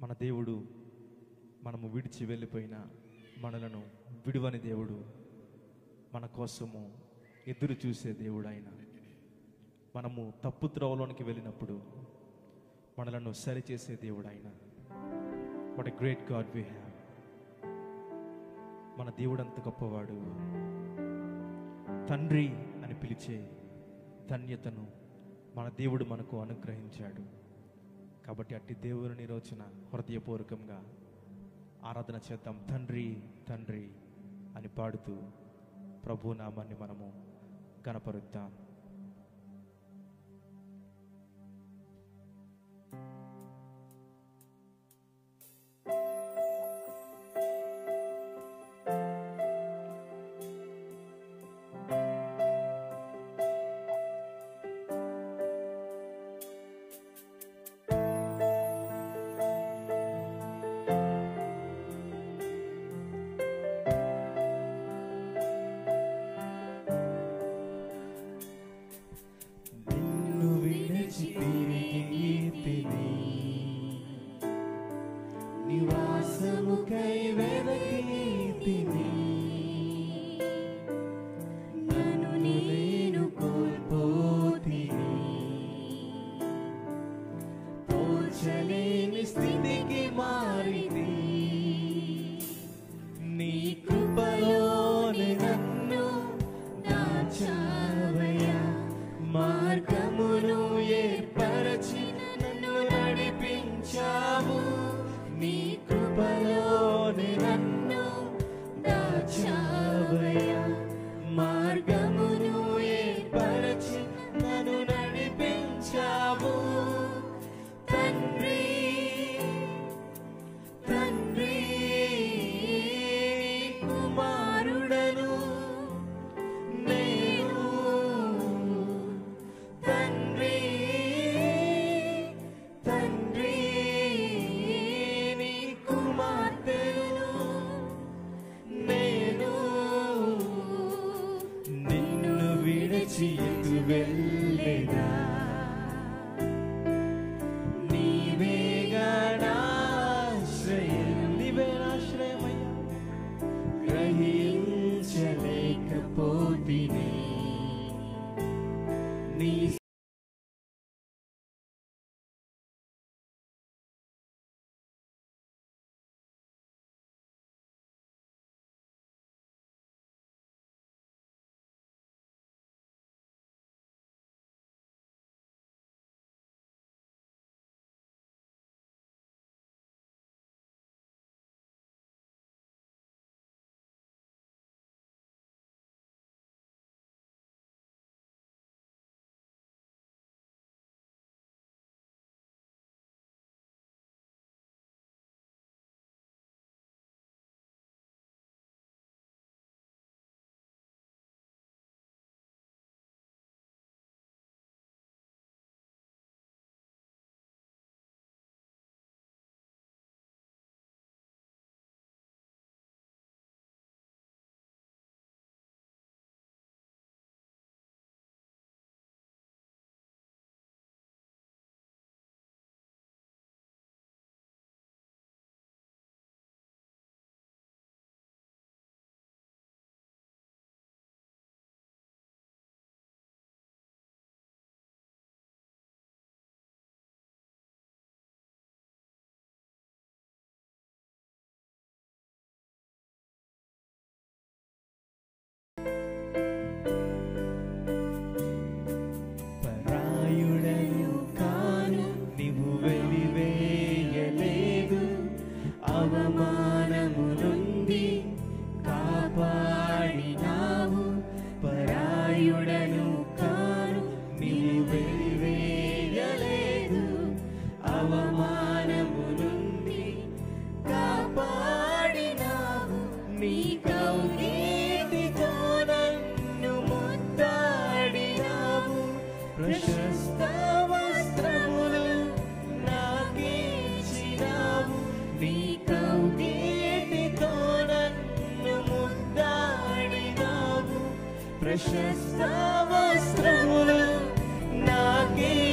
మన దేవుడు మనము విడిచి వెళ్ళిపోయిన మనలను విడువని దేవుడు మన కోసము ఎదురు చూసే దేవుడు ఆయన మనము తప్పు త్రోవలోనికి వెళ్ళినప్పుడు మనలను సరిచేసే దేవుడు ఆయన what a great God we have మన దేవుడు అంత గొప్పవాడు తండ్రి అని పిలిచే ధన్యతను మన దేవుడు మనకు అనుగ్రహించాడు కాబట్టి అట్టి దేవుని రోజున హృదయపూర్వకంగా ఆరాధన చేద్దాం తండ్రి తండ్రి అని పాడుతూ ప్రభు నామాన్ని మనము కనపరుద్దాం నిన్ను విడిచి తిరిగి తిని నివాసముకై వెదకి తిని నన్ను నేను కోల్పోతిని పోల్చలేని స్థితికి మారిని నీ కృపలోని నన్ను దాచావయ్యా మార్గమును ఏర్పరచి నన్ను నడిపించావు నీ కృపలోని నన్ను దాచావయ్యా మార్గమును ఏర్పరచి నన్ను నడిపించావు తండ్రి తండ్రి కుమారుడను నేను తండ్రి తండ్రి నీ కుమార్తెను నేను నిన్ను విడిచి ఎటు వెళ్ళేదా నీవేగా నాశ్రయం నీవే నాశ్రయమయ్యా గ్రహించలేకపోతిని నీ పరాయుడను కాను నీవు వెలివేయలేదు అవమానము నుండి కాపాడినావు పరాయుడను కాను నీవు వెలివేయలేదు అవమానము నుండి కాపాడినావు నీ కౌగీటితో నన్ను ముద్దాడినావు ప్రశస్త వస్త్రములు నాకిచ్చినావు నీ కౌగీటితో నన్ను ముద్దాడినావు ప్రశస్త వస్త్రములు నాకే